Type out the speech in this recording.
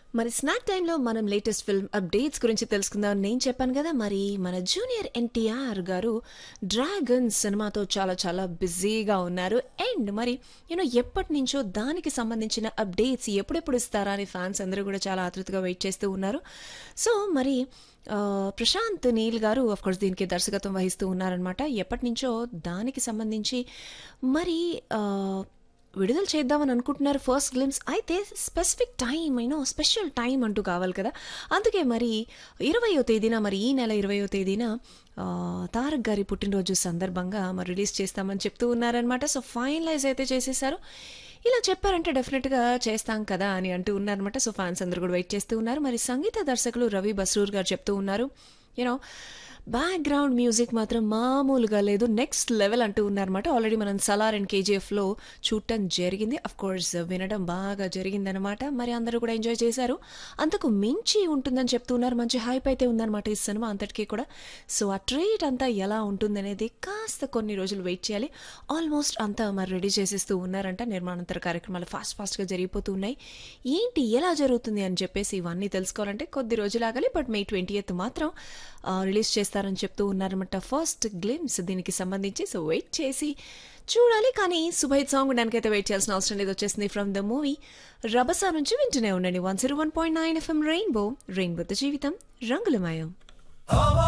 మరి స్నాక్ టైంలో మనం లేటెస్ట్ ఫిల్మ్ అప్డేట్స్ గురించి తెలుసుకుందాం నేను చెప్పాను కదా మరి మన జూనియర్ ఎన్టీఆర్ గారు డ్రాగన్ సినిమాతో చాలా చాలా బిజీగా ఉన్నారు అండ్ మరి యూనో ఎప్పటి నుంచో దానికి సంబంధించిన అప్డేట్స్ ఎప్పుడెప్పుడు ఇస్తారా అని ఫ్యాన్స్ అందరూ కూడా చాలా ఆతృతగా వెయిట్ చేస్తూ ఉన్నారు సో మరి ఆ, ప్రశాంత్ నీల్ గారు ఆఫ్ కోర్స్ దీనికి దర్శకత్వం వహిస్తూ ఉన్నారనమాట ఎప్పటి నుంచో దానికి సంబంధించి మరి ఆ, విడుదల చేద్దామని అనుకుంటున్నారు ఫస్ట్ గ్లిమ్స్ అయితే స్పెసిఫిక్ టైం అయినో స్పెషల్ టైం అంటూ కావాలి కదా అందుకే మరి ఇరవయో తేదీన మరి ఈ నెల ఇరవయో తేదీన ఆ, తారక్ గారి పుట్టినరోజు సందర్భంగా మరి రిలీజ్ చేస్తామని చెప్తూ ఉన్నారనమాట సో ఫైనలైజ్ అయితే చేసేసారు ఇలా చెప్పారంటే డెఫినెట్గా చేస్తాం కదా అని అంటూ ఉన్నారనమాట సో ఫ్యాన్స్ అందరూ కూడా వెయిట్ చేస్తూ ఉన్నారు మరి సంగీత దర్శకులు రవి బస్రూర్ గారు చెప్తూ ఉన్నారు యూనో బ్యాక్గ్రౌండ్ మ్యూజిక్ మాత్రం మామూలుగా లేదు నెక్స్ట్ లెవెల్ అంటూ ఉన్నారన్నమాట ఆల్రెడీ మనం సలార్ అండ్ కేజీఎఫ్లో చూడటం జరిగింది అఫ్ కోర్స్ వినడం బాగా జరిగిందనమాట మరి అందరూ కూడా ఎంజాయ్ చేశారు అంతకు మించి ఉంటుందని చెప్తూ ఉన్నారు మంచి హైప్ అయితే ఉందన్నమాట ఈ సినిమా అంతటికీ కూడా సో ఆ ట్రీట్ అంతా ఎలా ఉంటుందనేది కాస్త కొన్ని రోజులు వెయిట్ చేయాలి ఆల్మోస్ట్ అంతా మరి రెడీ చేసేస్తూ ఉన్నారంట నిర్మాణాంతర కార్యక్రమాలు ఫాస్ట్ ఫాస్ట్గా జరిగిపోతూ ఉన్నాయి ఏంటి ఎలా జరుగుతుంది అని చెప్పేసి ఇవన్నీ తెలుసుకోవాలంటే కొద్ది రోజులు ఆగాలి బట్ మే ట్వంటీ మాత్రం ఆ, రిలీజ్ చేస్తారని చెప్తూ ఉన్నారన్నమాట ఫస్ట్ గ్లిమ్స్ దీనికి సంబంధించి సో వెయిట్ చేసి చూడాలి కానీ సుభైత్ సాంగ్ ఉండడానికైతే వెయిట్ చేయాల్సిన అవసరం లేదు వచ్చేసింది ఫ్రమ్ ద మూవీ రబసా నుంచి వింటూనే ఉండండి one zero one point nine FM rainbow రెయిన్బోతో జీవితం రంగులమయం